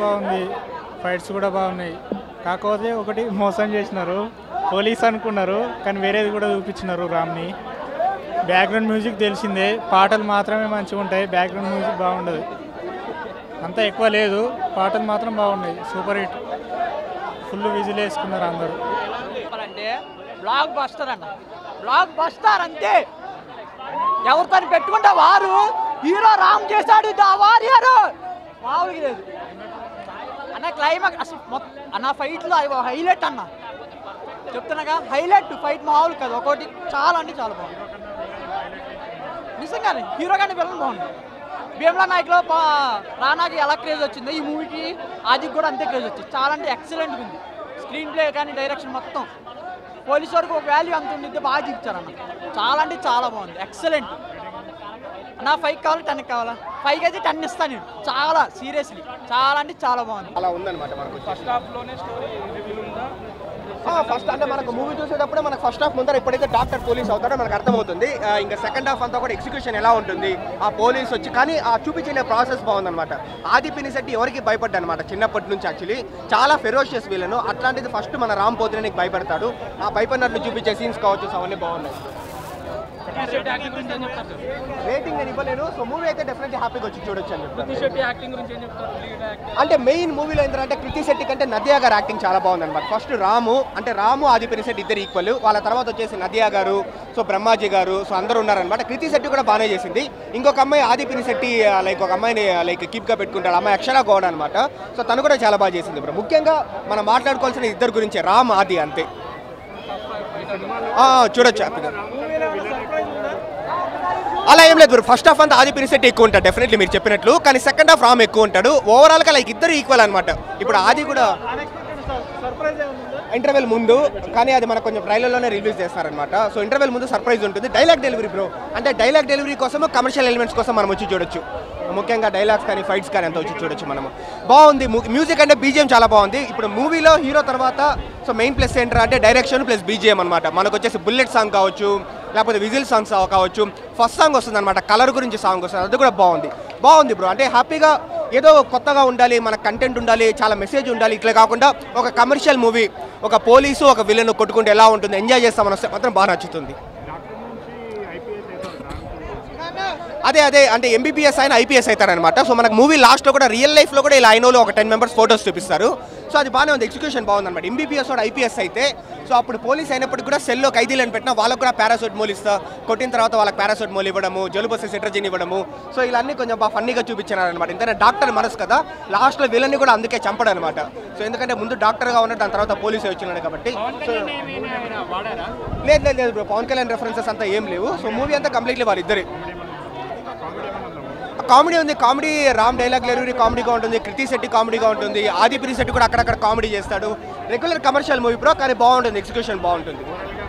బాగుంది ఫైట్స్ కూడా బాగున్నాయి కాకపోతే ఒకటి మోసం చేసినారు పోలీస్ అనుకున్నారు కానీ వేరేది కూడా చూపించినారు రామ్ని బ్యాక్గ్రౌండ్ మ్యూజిక్ తెలిసిందే పాటలు మాత్రమే మంచిగా ఉంటాయి బ్యాక్గ్రౌండ్ మ్యూజిక్ బాగుండదు అంత ఎక్కువ లేదు పాటలు మాత్రం బాగున్నాయి సూపర్ హిట్ ఫుల్ విజిల్ వేసుకున్నారు అందరూ అంటే బ్లాక్ బస్టర్ అన్న బ్లాక్ బస్టర్ అంతే ఎవరితో పెట్టుకుంటే వారు హీరో రామ్ చేశాడు దా వారియర్ మామూలుగా లేదు అన్న క్లైమాక్స్ అసలు మొత్తం అన్న ఫైట్లో హైలైట్ అన్న చెప్తున్నాగా హైలైట్ ఫైట్ మామూలు కాదు ఒకటి చాలా అంటే చాలా బాగుంది నిజంగానే హీరో కానీ విలన్ బాగుంది భీమ్లా నాయక్లో పా- రానాకి ఎలా క్రేజ్ వచ్చిందో ఈ మూవీకి అది కూడా అంతే క్రేజ్ వచ్చింది చాలా అంటే ఎక్సలెంట్గా ఉంది స్క్రీన్ ప్లే కానీ డైరెక్షన్ మొత్తం పోలీస్ వరకు ఒక వాల్యూ అంత ఉండిద్ది బాగా చూపించారన్న చాలా అంటే చాలా బాగుంది ఎక్సలెంట్ నా ఫైవ్ కావాలి టెన్ కావాలా ఫైవ్ అయితే టెన్ ఇస్తాను నేను చాలా సీరియస్లీ చాలా అంటే చాలా బాగుంది అలా ఉందన్నమాట మనకు ఫస్ట్ హాఫ్లోనే స్టోరీ రివీల్ ఉందా ఫస్ట్ అంటే మనకు మూవీ చూసేటప్పుడే మనకు ఫస్ట్ హాఫ్ ముందర ఎప్పుడైతే డాక్టర్ పోలీస్ అవుతాడో మనకు అర్థమవుతుంది ఆ, ఇంకా సెకండ్ హాఫ్ అంతా కూడా ఎగ్జిక్యూషన్ ఎలా ఉంటుంది ఆ పోలీస్ వచ్చి కానీ ఆ చూపించిన ప్రాసెస్ బాగుందన్నమాట ఆది పినిశెట్టి ఎవరికి భయపడ్డా అనమాట చిన్నప్పటి నుంచి యాక్చువల్లీ చాలా ఫెరోషియస్ వీళ్ళను అట్లాంటిది ఫస్ట్ మన రామ్ పోతునికి భయపడతాడు ఆ భయపడినట్లు చూపించే సీన్స్ కావచ్చు సో అవన్నీ బాగున్నాయి కృతి శెట్టి యాక్టింగ్ గురించి ఏం చెప్తారు రేటింగ్ నేను ఇవ్వలేను సో మూవీ అయితే డెఫినెట్లీ హ్యాపీగా వచ్చి చూడొచ్చు అని చెప్తాను కృతి శెట్టి యాక్టింగ్ గురించి ఏం చెప్తారు లీడ్ యాక్టింగ్ అంటే మెయిన్ మూవీలో ఏంటంటే కృతి శెట్టి కంటే నదియా గారు యాక్టింగ్ చాలా బాగుంది అనమాట ఫస్ట్ రాము అంటే రాము ఆది శెట్టి ఇద్దరు ఈక్వల్ వాళ్ళ తర్వాత వచ్చేసి నదియా గారు సో బ్రహ్మాజీ గారు సో అందరూ ఉన్నారనమాట కృతి శెట్టి కూడా బాగానే చేసింది ఇంకొక అమ్మాయి ఆది శెట్టి లైక్ ఒక అమ్మాయిని లైక్ కీప్గా పెట్టుకుంటారు అమ్మాయి అక్షర గౌడ్ అనమాట సో తను కూడా చాలా బాగా చేసింది ఇప్పుడు ముఖ్యంగా మనం మాట్లాడుకోవాల్సిన ఇద్దరు గురించే రామ్ ఆది అంతే ఆ, చూడొచ్చు హ్యాపీగా అలా ఏం లేదు ఫస్ట్ హాఫ్ అంతా ఆది పినిసెట్ ఎక్కువ ఉంటాడు డెఫినెట్లీ మీరు చెప్పినట్లు కానీ సెకండ్ హాఫ్ రామ్ ఎక్కువ ఉంటాడు ఓవరాల్ గా లైక్ ఇద్దరు ఈక్వల్ అనమాట ఇప్పుడు ఆది కూడా ఇంటర్వెల్ ముందు కానీ అది మనకు కొంచెం ట్రైలర్లోనే రిలీజ్ చేస్తారనమాట సో ఇంటర్వెల్ ముందు సర్ప్రైజ్ ఉంటుంది డైలాగ్ డెలివరీ బ్రో అంటే డైలాగ్ డెలివరీ కోసం కమర్షియల్ ఎలిమెంట్స్ కోసం మనం వచ్చి చూడొచ్చు ముఖ్యంగా డైలాగ్స్ కానీ ఫైట్స్ కానీ అంతా వచ్చి చూడొచ్చు మనము బాగుంది మ్యూజిక్ అంటే బీజిఎం చాలా బాగుంది ఇప్పుడు మూవీలో హీరో తర్వాత సో మెయిన్ ప్లస్ ఏంటర్ అంటే డైరెక్షన్ ప్లస్ బీజిఎం అనమాట మనకు వచ్చేసి బుల్లెట్ సాంగ్ కావచ్చు లేకపోతే విజిల్ సాంగ్స్ కావచ్చు ఫస్ట్ సాంగ్ వస్తుంది అనమాట కలర్ గురించి సాంగ్ వస్తుంది అది కూడా బాగుంది బాగుంది బ్రో అంటే హ్యాపీగా ఏదో కొత్తగా ఉండాలి మన కంటెంట్ ఉండాలి చాలా మెసేజ్ ఉండాలి ఇట్లా కాకుండా ఒక కమర్షియల్ మూవీ ఒక పోలీసు ఒక విలన్ కొట్టుకుంటే ఎలా ఉంటుంది ఎంజాయ్ చేస్తామని వస్తే మాత్రం బాగా నచ్చుతుంది అదే అదే అంటే ఎంబీబీఎస్ ఆయన ఐపీఎస్ అవుతారనమాట సో మనకు మూవీ లాస్ట్లో కూడా రియల్ లైఫ్లో కూడా ఇలా అయినోలో ఒక టెన్ మెంబర్స్ ఫోటోస్ చూపిస్తారు సో అది బాగానే ఉంది ఎగ్జిక్యూషన్ బాగుంది అనమాట ఎంబీబీఎస్ కూడా ఐపీఎస్ అయితే సో అప్పుడు పోలీస్ అయినప్పటికీ కూడా సెల్లో ఖైదీలను పెట్టినా వాళ్ళకు కూడా పారాసూట్ మోల్ ఇస్తా కొట్టిన తర్వాత వాళ్ళకి పారాసూట్ మోల్ ఇవ్వడము జలుబు వస్తే సిట్రజిన్ ఇవ్వడము సో ఇలా అన్ని కొంచెం బాగా ఫన్నీగా చూపించారనమాట ఇంతనే డాక్టర్ మనసు కదా లాస్ట్లో వీళ్ళని కూడా అందుకే చంపడం అనమాట సో ఎందుకంటే ముందు డాక్టర్గా ఉన్నాడు దాని తర్వాత పోలీసు వచ్చినాడు కాబట్టి సో లేదు లేదు లేదు బ్రో పవన్ కళ్యాణ్ రెఫరెన్సెస్ అంతా ఏం లేవు సో మూవీ అంతా కంప్లీట్లీ వాళ్ళిద్దరే కామెడీ ఉంది కామెడీ రామ్ డైలాగ్ డెలివరీ కామెడీగా ఉంటుంది కృతి శెట్టి కామెడీగా ఉంటుంది ఆది పిరి శెట్టి కూడా అక్కడక్కడ కామెడీ చేస్తాడు రెగ్యులర్ కమర్షియల్ మూవీ బ్రో కానీ బాగుంటుంది ఎగ్జిక్యూషన్ బాగుంటుంది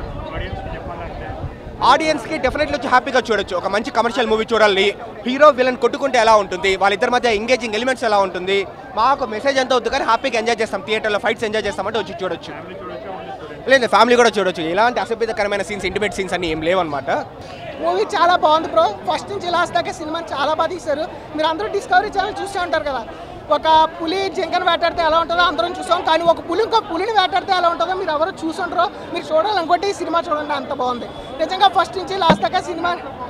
ఆడియన్స్కి డెఫినెట్లీ వచ్చి హ్యాపీగా చూడొచ్చు ఒక మంచి కమర్షియల్ మూవీ చూడాలి హీరో విలన్ కొట్టుకుంటే ఎలా ఉంటుంది వాళ్ళిద్దరి మధ్య ఎంగేజింగ్ ఎలిమెంట్స్ ఎలా ఉంటుంది మాకు మెసేజ్ ఎంత అవుతుంది కానీ హ్యాపీగా ఎంజాయ్ చేస్తాం థియేటర్లో ఫైట్స్ ఎంజాయ్ చేస్తామంటే వచ్చి చూడొచ్చు లేదు ఫ్యామిలీ కూడా చూడొచ్చు ఎలాంటి అసభ్యకరమైన సీన్స్ ఇంటిమేట్ సీన్స్ అన్ని ఏం లేవన్నమాట మూవీ చాలా బాగుంది బ్రో ఫస్ట్ నుంచి లాస్ట్ దాకా సినిమాని చాలా బాగా తీశారు మీరు అందరూ డిస్కవరీ ఛానల్ చూస్తూ ఉంటారు కదా ఒక పులి జింకను వేటాడితే ఎలా ఉంటుందో అందరం చూసాం కానీ ఒక పులి ఇంకో పులిని వేటాడితే ఎలా ఉంటుందో మీరు ఎవరు చూసుంటారో మీరు చూడాలనుకుంటే ఈ సినిమా చూడండి అంత బాగుంది నిజంగా ఫస్ట్ నుంచి లాస్ట్ దాకా సినిమా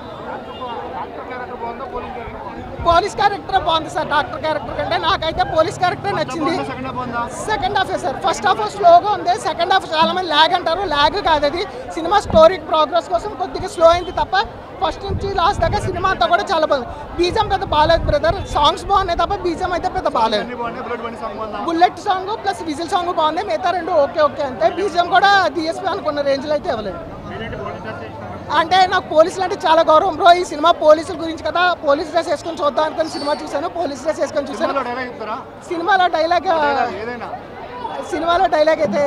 పోలీస్ క్యారెక్టర్ బాగుంది సార్ డాక్టర్ క్యారెక్టర్ కంటే నాకైతే పోలీస్ క్యారెక్టర్ నచ్చింది second half sir first half స్లోగా ఉంది సెకండ్ హాఫ్ చాలా మంది ల్యాగ్ అంటారు ల్యాగ్ కాదు అది సినిమా స్టోరీ ప్రోగ్రెస్ కోసం కొద్దిగా స్లో అయింది తప్ప ఫస్ట్ నుంచి లాస్ట్ దాకా సినిమా అంతా కూడా చాలా బాగుంది బీజం పెద్ద బాగాలేదు బ్రదర్ సాంగ్స్ బాగున్నాయి తప్ప బీజం అయితే పెద్ద బాగాలేదు bullet song plus whistle song బాగుంది మిగతా రెండు ఓకే ఓకే అంతే బీజం కూడా డిఎస్పీ అనుకున్న రేంజ్లో అయితే ఇవ్వలేదు అంటే నాకు పోలీసులు అంటే చాలా గౌరవం బ్రో ఈ సినిమా పోలీసుల గురించి కదా పోలీస్ డ్రెస్ వేసుకొని చూద్దాం అనుకుని సినిమా చూశాను పోలీస్ డ్రెస్ వేసుకొని చూశాను సినిమాలో డైలాగ్ సినిమాలో డైలాగ్ అయితే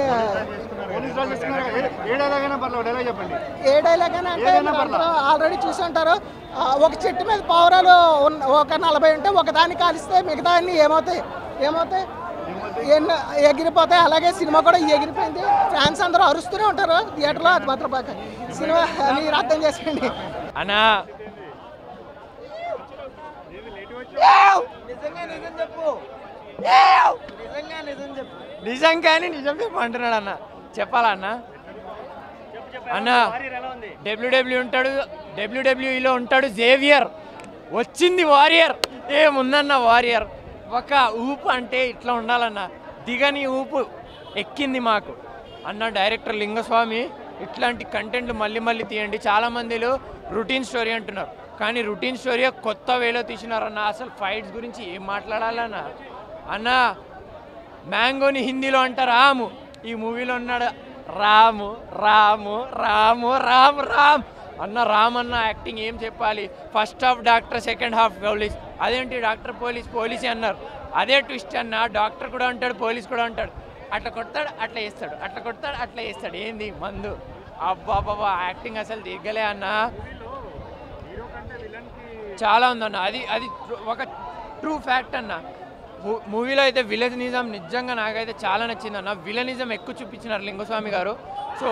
ఏ డైలాగ్ అని అంటే ఆల్రెడీ చూసి ఉంటారు ఆ, ఒక చెట్టు మీద పావురాలు ఉన్న- ఒక నలభై ఉంటే ఒక దాన్ని కాలిస్తే మిగతా అన్ని ఏమవుతాయి ఏమవుతాయి ఎన్ని ఎగిరిపోతాయి అలాగే సినిమా కూడా ఎగిరిపోయింది ఫ్యాన్స్ అందరూ అరుస్తూనే ఉంటారు థియేటర్లో అది మాత్రం బాగా సినిమా మీరు అర్థం చేసుకోండి అన్నా నిజంగా నిజం చెప్పు నిజంగానే నిజం చెప్పు అంటున్నాడు అన్న చెప్పాలా అన్న అన్న డబ్ల్యూడబ్ల్యూ ఉంటాడు డబ్ల్యూడబ్ల్యూఈలో ఉంటాడు జేవియర్ వచ్చింది వారియర్ ఏముందన్న వారియర్ ఒక ఊపు అంటే ఇట్లా ఉండాలన్న దిగని ఊపు ఎక్కింది మాకు అన్న డైరెక్టర్ లింగస్వామి ఇట్లాంటి కంటెంట్లు మళ్ళీ మళ్ళీ తీయండి చాలా మందిలో రొటీన్ స్టోరీ అంటున్నారు కానీ రొటీన్ స్టోరీ కొత్త వేలో తీసినారన్న అసలు ఫైట్స్ గురించి ఏం మాట్లాడాలన్న అన్న మ్యాంగోని హిందీలో అంటారు రాము ఈ మూవీలో ఉన్నాడు రాము రాము రాము రామ్ రామ్ అన్న రామ్ అన్న యాక్టింగ్ ఏం చెప్పాలి first half doctor second half police అదేంటి డాక్టర్ పోలీస్ పోలీసే అన్నారు అదే ట్విస్ట్ అన్న డాక్టర్ కూడా ఉంటాడు పోలీస్ కూడా ఉంటాడు అట్లా కొడతాడు అట్లా వేస్తాడు అట్లా కొడతాడు అట్లా వేస్తాడు ఏంది మందు అబ్బా బాబా యాక్టింగ్ అసలు దిగ్గలే అన్న చాలా ఉందన్న అది అది ట్రూ- ఒక ట్రూ ఫ్యాక్ట్ అన్న మూ- మూవీలో అయితే విలనిజం నిజంగా నాకైతే చాలా నచ్చింది అన్న విలనిజం ఎక్కువ చూపించినారు లింగస్వామి గారు సో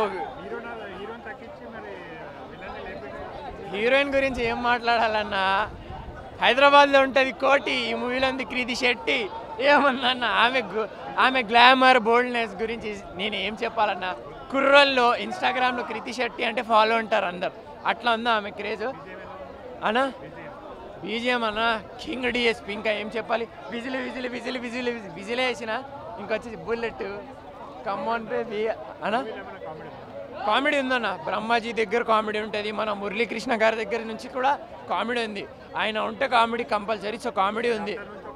హీరోయిన్ గురించి ఏం మాట్లాడాలన్నా హైదరాబాద్లో ఉంటుంది కోటి ఈ మూవీలో ఉంది కృతి శెట్టి ఏమన్నా అన్న ఆమె గు- ఆమె గ్లామర్ బోల్డ్నెస్ గురించి నేను ఏం చెప్పాలన్నా కుర్రల్లో ఇన్స్టాగ్రామ్లో కృతి శెట్టి అంటే ఫాలో ఉంటారు అందరు అట్లా ఉందా ఆమె క్రేజ్ అన్నా బీజిఎం అన్న కింగ్ డిఎస్పి ఇంకా ఏం చెప్పాలి whistle whistle whistle whistle whistle వేసిన ఇంకొచ్చేసి బుల్లెట్ కమ్మోన్ బేబీ అన్నా కామెడీ ఉందన్న బ్రహ్మాజీ దగ్గర కామెడీ ఉంటుంది మన మురళీకృష్ణ గారి దగ్గర నుంచి కూడా కామెడీ ఉంది ఆయన ఉంటే కామెడీ కంపల్సరీ సో కామెడీ ఉంది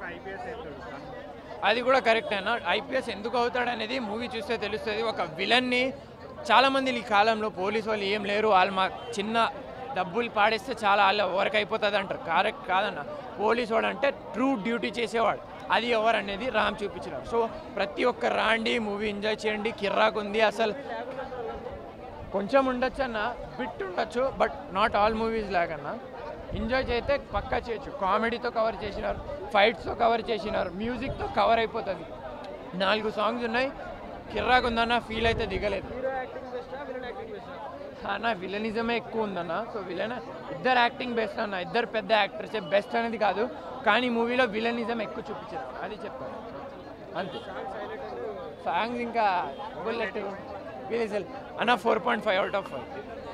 అది కూడా కరెక్ట్ అన్న ఐపీఎస్ ఎందుకు అవుతాడు అనేది మూవీ చూస్తే తెలుస్తుంది ఒక విలన్ని చాలామంది ఈ కాలంలో పోలీసు వాళ్ళు ఏం లేరు వాళ్ళు మా చిన్న డబ్బులు పాడేస్తే చాలా వాళ్ళ వరకు అయిపోతుంది అంటారు కరెక్ట్ కాదన్న పోలీసు వాడు అంటే ట్రూ డ్యూటీ చేసేవాడు అది ఎవరు అనేది రామ్ చూపించినారు సో ప్రతి ఒక్క రాండి మూవీ ఎంజాయ్ చేయండి కిర్రాక్ ఉంది అసలు కొంచెం ఉండొచ్చు అన్న బిట్ ఉండొచ్చు బట్ నాట్ ఆల్ మూవీస్ లాగన్నా ఎంజాయ్ చేస్తే పక్కా చేయొచ్చు కామెడీతో కవర్ చేసినారు ఫైట్స్తో కవర్ చేసినారు మ్యూజిక్తో కవర్ అయిపోతుంది నాలుగు సాంగ్స్ ఉన్నాయి కిర్రాక్ ఉందన్న ఫీల్ అయితే దిగలేదు అన్న విలనిజమే ఎక్కువ ఉందన్న సో విలన్ ఇద్దరు యాక్టింగ్ బెస్ట్ అన్న ఇద్దరు పెద్ద యాక్టర్స్ బెస్ట్ అనేది కాదు కానీ మూవీలో విలనిజం ఎక్కువ చూపించారు అది చెప్తాను అంతే సాంగ్స్ ఇంకా బుల్లెట్ విలిజల్ అన్న four point five out of five